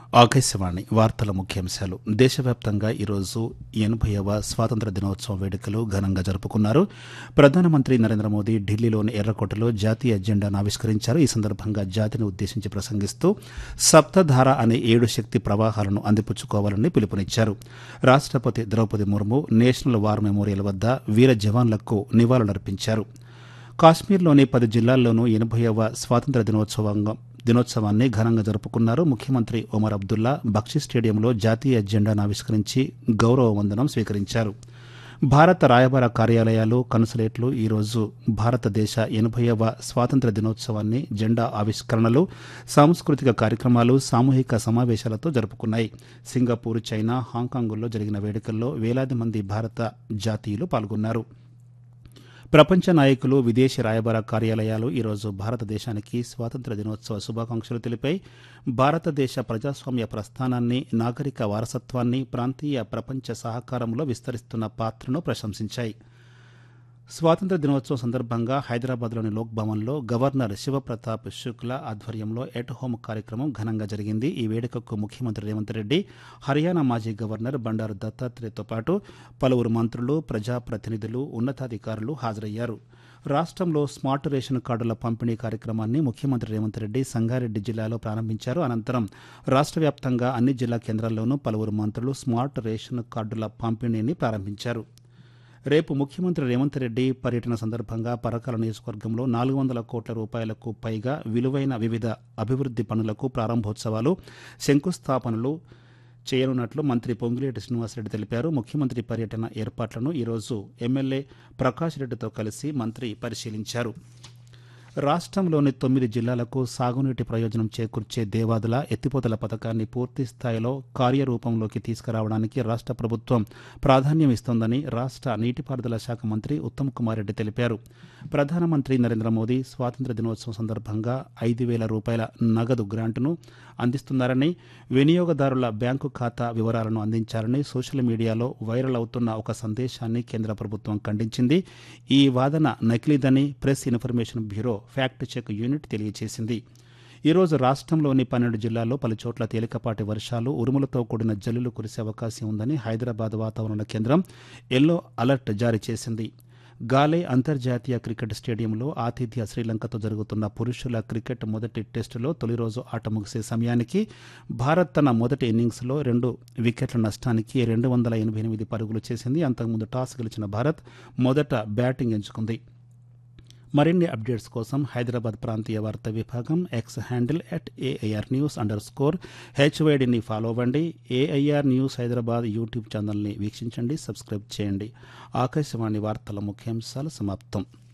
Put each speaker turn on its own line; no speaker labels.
ఆకాశవాణి వార్తల ముఖ్యాంశాలు దేశవ్యాప్తంగా ఈరోజు ఎనభైవ స్వాతంత్ర దినోత్సవం వేడుకలు ఘనంగా జరుపుకున్నారు ప్రధానమంత్రి నరేంద్ర మోదీ ఢిల్లీలోని ఎర్రకోటలో జాతీయ ఎజెండాను ఆవిష్కరించారు ఈ సందర్భంగా జాతిని ఉద్దేశించి ప్రసంగిస్తూ సప్తధార అనే ఏడు శక్తి ప్రవాహాలను అందిపుచ్చుకోవాలని పిలుపునిచ్చారు రాష్ట్రపతి Draupadi Murmu national war memorial వద్ద వీర జవాన్లకు నివాళులర్పించారు కాశ్మీర్లోని పది జిల్లాల్లోనూ ఎనభైవ స్వాతంత్ర దినోత్సవంగా దినోత్సవాన్ని ఘనంగా జరుపుకున్నారు ముఖ్యమంత్రి ఒమర్ అబ్దుల్లా బక్షి స్టేడియంలో జాతీయ ఎజెండాను ఆవిష్కరించి గౌరవ వందనం స్వీకరించారు భారత రాయబార కార్యాలయాలు కన్సులేట్లు ఈరోజు భారతదేశ ఎనభైవ స్వాతంత్ర దినోత్సవాన్ని జెండా ఆవిష్కరణలు సాంస్కృతిక కార్యక్రమాలు సామూహిక సమావేశాలతో జరుపుకున్నాయి సింగపూర్ చైనా హాంకాంగుల్లో జరిగిన వేడుకల్లో వేలాది మంది భారత జాతీయులు పాల్గొన్నారు ప్రపంచ నాయకులు విదేశీ రాయబార కార్యాలయాలు ఈరోజు భారతదేశానికి స్వాతంత్ర దినోత్సవ శుభాకాంక్షలు తెలిపాయి భారతదేశ ప్రజాస్వామ్య ప్రస్థానాన్ని నాగరిక వారసత్వాన్ని ప్రాంతీయ ప్రపంచ సహకారంలో విస్తరిస్తున్న పాత్రను ప్రశంసించాయి స్వాతంత్ర దినోత్సవం సందర్భంగా హైదరాబాద్లోని లోక్ భవన్లో గవర్నర్ శివప్రతాప్ శుక్లా ఆధ్వర్యంలో ఎట్ హోమ్ కార్యక్రమం ఘనంగా జరిగింది ఈ వేడుకకు ముఖ్యమంత్రి రేవంత్ రెడ్డి హర్యానా మాజీ గవర్నర్ బండారు దత్తాత్రేయతో పాటు పలువురు మంత్రులు ప్రజాప్రతినిధులు ఉన్నతాధికారులు హాజరయ్యారు రాష్ట్రంలో స్మార్ట్ రేషన్ కార్డుల పంపిణీ కార్యక్రమాన్ని ముఖ్యమంత్రి రేవంత్ రెడ్డి సంగారెడ్డి జిల్లాలో ప్రారంభించారు అనంతరం రాష్ట్ర వ్యాప్తంగా అన్ని జిల్లా కేంద్రాల్లోనూ పలువురు మంత్రులు స్మార్ట్ రేషన్ కార్డుల పంపిణీని ప్రారంభించారు రేపు ముఖ్యమంత్రి రేవంత్ రెడ్డి పర్యటన సందర్భంగా పరకాల నియోజకవర్గంలో నాలుగు వందల కోట్ల రూపాయలకు పైగా విలువైన వివిధ అభివృద్ది పనులకు ప్రారంభోత్సవాలు శంకుస్థాపనలు చేయనున్నట్లు మంత్రి పొంగిలేటి శ్రీనివాసరెడ్డి తెలిపారు ముఖ్యమంత్రి పర్యటన ఏర్పాట్లను ఈరోజు ఎమ్మెల్యే ప్రకాష్ రెడ్డితో కలిసి మంత్రి పరిశీలించారు రాష్ట్రంలోని తొమ్మిది జిల్లాలకు సాగునీటి ప్రయోజనం చేకూర్చే దేవాదుల ఎత్తిపోతల పథకాన్ని పూర్తి స్థాయిలో కార్యరూపంలోకి తీసుకురావడానికి రాష్ట్ర ప్రభుత్వం ప్రాధాన్యం ఇస్తోందని రాష్ట్ర నీటిపారుదల శాఖ మంత్రి ఉత్తమ్ కుమార్ రెడ్డి తెలిపారు ప్రధానమంత్రి నరేంద్ర మోదీ స్వాతంత్ర దినోత్సవం సందర్భంగా ఐదు వేల రూపాయల నగదు గ్రాంటును అందిస్తున్నారని వినియోగదారుల బ్యాంకు ఖాతా వివరాలను అందించారని సోషల్ మీడియాలో వైరల్ అవుతున్న ఒక సందేశాన్ని కేంద్ర ప్రభుత్వం ఖండించింది ఈ వాదన నకిలీదని press information bureau fact check unit తెలియజేసింది ఈరోజు రాష్ట్రంలోని పన్నెండు జిల్లాల్లో పలుచోట్ల తేలికపాటి వర్షాలు ఉరుములతో కూడిన జల్లులు కురిసే అవకాశం ఉందని హైదరాబాద్ వాతావరణ కేంద్రం ఎల్లో అలర్ట్ జారీ చేసింది గాలే అంతర్జాతీయ క్రికెట్ స్టేడియంలో ఆతిథ్య శ్రీలంకతో జరుగుతున్న పురుషుల క్రికెట్ మొదటి టెస్టులో తొలి రోజు ఆట ముగిసే సమయానికి భారత్ తన మొదటి ఇన్నింగ్స్లో రెండు వికెట్ల నష్టానికి రెండు వందల ఎనభై ఎనిమిది పరుగులు చేసింది అంతకుముందు టాస్ గెలిచిన భారత్ మొదట బ్యాటింగ్ ఎంచుకుంది మరిన్ని అప్డేట్స్ కోసం హైదరాబాద్ ప్రాంతీయ వార్తా విభాగం X handle at AIR news underscore హెచ్వైడిని ఫాలో అవ్వండి ఏఐఆర్ న్యూస్ హైదరాబాద్ యూట్యూబ్ ఛానల్ని వీక్షించండి సబ్స్క్రైబ్ చేయండి ఆకాశవాణి వార్తల ముఖ్యాంశాలు సమాప్తం